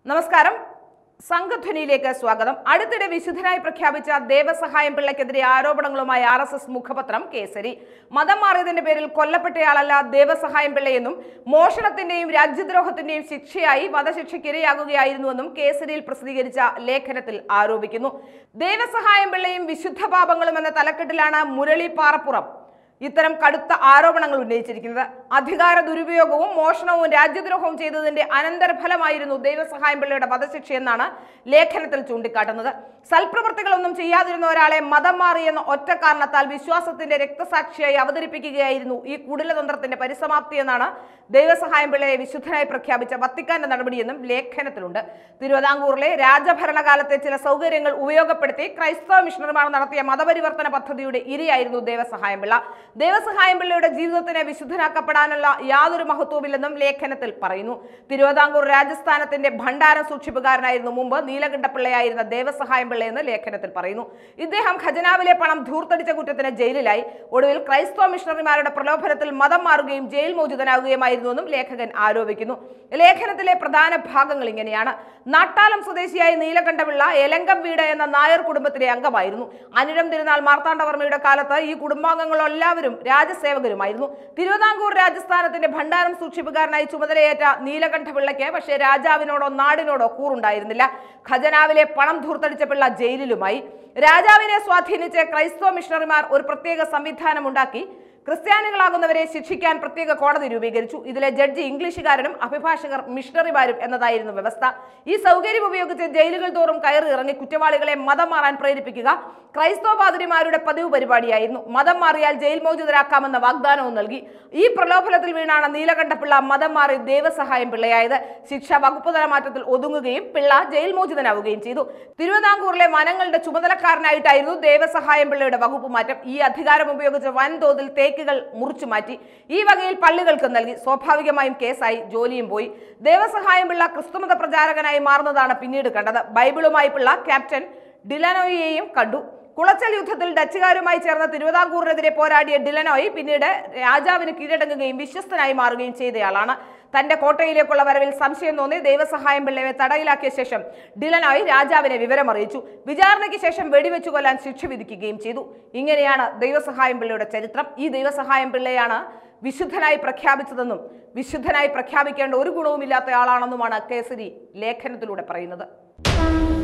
നമസ്കാരം സംഘധ്വനിയിലേക്ക് സ്വാഗതം അടുത്തിടെ വിശുദ്ധനായി പ്രഖ്യാപിച്ച ദേവസഹായം പിള്ളയ്ക്കെതിരെ ആരോപണങ്ങളുമായി ആർ എസ് എസ് മുഖപത്രം കേസരി മതം മാറിയതിന്റെ പേരിൽ കൊല്ലപ്പെട്ടയാളല്ല ദേവസഹായം പിള്ളയെന്നും മോഷണത്തിന്റെയും രാജ്യദ്രോഹത്തിന്റെയും ശിക്ഷയായി വധശിക്ഷയ്ക്ക് ഇരയാകുകയായിരുന്നുവെന്നും കേസരിയിൽ പ്രസിദ്ധീകരിച്ച ലേഖനത്തിൽ ആരോപിക്കുന്നു ദേവസഹായം പിള്ളയും വിശുദ്ധ പാപങ്ങളും എന്ന തലക്കെട്ടിലാണ് മുരളി പാറപ്പുറം ഇത്തരം കടുത്ത ആരോപണങ്ങൾ ഉന്നയിച്ചിരിക്കുന്നത് അധികാര ദുരുപയോഗവും മോഷണവും രാജ്യദ്രോഹവും ചെയ്തതിന്റെ അനന്തരഫലമായിരുന്നു ദൈവസഹായം പിള്ളയുടെ വധശിക്ഷയെന്നാണ് ലേഖനത്തിൽ ചൂണ്ടിക്കാട്ടുന്നത് സൽപ്രവൃത്തികളൊന്നും ചെയ്യാതിരുന്ന ഒരാളെ മതം മാറി എന്ന ഒറ്റ കാരണത്താൽ വിശ്വാസത്തിന്റെ രക്തസാക്ഷിയായി അവതരിപ്പിക്കുകയായിരുന്നു ഈ കുടിലതന്ത്രത്തിന്റെ പരിസമാപ്തി എന്നാണ് ദൈവസഹായം പിള്ളയെ വിശുദ്ധനായി പ്രഖ്യാപിച്ച വത്തിക്കാന്റെ നടപടിയെന്നും ലേഖനത്തിലുണ്ട് തിരുവിതാംകൂറിലെ രാജഭരണകാലത്തെ ചില സൗകര്യങ്ങൾ ഉപയോഗപ്പെടുത്തി ക്രൈസ്തവ മിഷണറിമാർ നടത്തിയ മതപരിവർത്തന പദ്ധതിയുടെ ഇരയായിരുന്നു ദേവസഹായം പിള്ള ദേവസഹായം പിള്ളയുടെ ജീവിതത്തിന് വിശുദ്ധനാക്കപ്പെടാനുള്ള യാതൊരു മഹത്വമില്ലെന്നും ലേഖനത്തിൽ പറയുന്നു തിരുവിതാംകൂർ രാജസ്ഥാനത്തിന്റെ ഭണ്ഡാരം സൂക്ഷിപ്പുകാരനായിരുന്നു മുമ്പ് നീലകണ്ഠപിള്ളയായിരുന്ന ദേവസഹായം പിള്ളയെന്ന് ലേഖനത്തിൽ പറയുന്നു ഇദ്ദേഹം ഖജനാവിലെ പണം ധൂർത്തടിച്ച കുറ്റത്തിന് ജയിലിലായി ഒടുവിൽ ക്രൈസ്തവ മിഷണറിമാരുടെ പ്രലോഭനത്തിൽ മതം മാറുകയും ജയിൽ മോചിതനാവുകയുമായിരുന്നുവെന്നും ലേഖകൻ ആരോപിക്കുന്നു ലേഖനത്തിലെ പ്രധാന ഭാഗങ്ങൾ ഇങ്ങനെയാണ് നാട്ടാലം സ്വദേശിയായ നീലകണ്ഠപിള്ള എലങ്കം വീട് എന്ന നായർ കുടുംബത്തിലെ അംഗമായിരുന്നു അനിഴം തിരുനാൾ മാർത്താണ്ഡവർമ്മയുടെ കാലത്ത് ഈ കുടുംബാംഗങ്ങളെല്ലാവരും രാജസേവകരുമായിരുന്നു തിരുവിതാംകൂർ രാജസ്ഥാനത്തിന്റെ ഭണ്ഡാരം സൂക്ഷിപ്പുകാരനായി ചുമതലയേറ്റ നീലകണ്ഠപിള്ളയ്ക്ക് പക്ഷേ രാജാവിനോടോ നാടിനോടോ കൂറുണ്ടായിരുന്നില്ല ഖജനാവിലെ പണം ധൂർത്തടിച്ച പിള്ള ജയിലിലുമായി രാജാവിനെ സ്വാധീനിച്ച് ക്രൈസ്തവ മിഷണറിമാർ ഒരു പ്രത്യേക സംവിധാനം ഉണ്ടാക്കി ക്രിസ്ത്യാനികളാകുന്നവരെ ശിക്ഷിക്കാൻ പ്രത്യേക കോടതി രൂപീകരിച്ചു ഇതിലെ ജഡ്ജി ഇംഗ്ലീഷുകാരനും അഭിഭാഷകർ മിഷണറിമാരും എന്നതായിരുന്നു വ്യവസ്ഥ ഈ സൗകര്യം ഉപയോഗിച്ച് ജയിലുകൾ തോറും കയറി ഇറങ്ങി കുറ്റവാളികളെ മതം മാറാൻ പ്രേരിപ്പിക്കുക ക്രൈസ്തവ പാതിരിമാരുടെ പതിവ് പരിപാടിയായിരുന്നു മതം മാറിയാൽ ജയിൽ മോചിതരാക്കാമെന്ന വാഗ്ദാനവും നൽകി ഈ പ്രലോഭനത്തിൽ വീണാണ് നീലകണ്ഠപിള്ള മതം മാറി ദേവസഹായം പിള്ളയായത് ശിക്ഷ വകുപ്പ് തല മാറ്റത്തിൽ ഒതുങ്ങുകയും പിള്ള ജയിൽ മോചിതനാവുകയും ചെയ്തു തിരുവിതാംകൂറിലെ വനങ്ങളുടെ ചുമതലക്കാരനായിട്ടായിരുന്നു ദേവസഹായം പിള്ളയുടെ വകുപ്പ് മാറ്റം ഈ അധികാരം ഉപയോഗിച്ച് വൻതോതിൽ തേക്കുകൾ മുറിച്ചു മാറ്റി ഈ വകയിൽ പള്ളികൾക്ക് നൽകി സ്വാഭാവികമായും കേസായി ജോലിയും പോയി ദേവസഹായം പിള്ള ക്രിസ്തുമത പ്രചാരകനായി മാറുന്നതാണ് പിന്നീട് കണ്ടത് ബൈബിളുമായി പിള്ള ക്യാപ്റ്റൻ ഡിലനോയിയെയും കണ്ടു കുളച്ചൽ യുദ്ധത്തിൽ ഡച്ചുകാരുമായി ചേർന്ന് തിരുവിതാംകൂറിനെതിരെ പോരാടിയ ഡിലനോയ് പിന്നീട് രാജാവിന് കീഴടങ്ങുകയും വിശ്വസ്തനായി മാറുകയും ചെയ്തയാളാണ് തന്റെ കോട്ടയിലേക്കുള്ള വരവിൽ സംശയം തോന്നി ദൈവസഹായം പിള്ളയെ തടയിലാക്കിയ ശേഷം ഡിലനോയ് രാജാവിനെ വിവരമറിയിച്ചു വിചാരണയ്ക്ക് ശേഷം വെടിവെച്ചു കൊല്ലാൻ ശിക്ഷ വിധിക്കുകയും ചെയ്തു ഇങ്ങനെയാണ് ദൈവസഹായം പിള്ളയുടെ ചരിത്രം ഈ ദൈവസഹായം പിള്ളയാണ് വിശുദ്ധനായി പ്രഖ്യാപിച്ചതെന്നും വിശുദ്ധനായി പ്രഖ്യാപിക്കേണ്ട ഒരു ഗുണവുമില്ലാത്ത ആളാണെന്നുമാണ് കേസരി ലേഖനത്തിലൂടെ പറയുന്നത്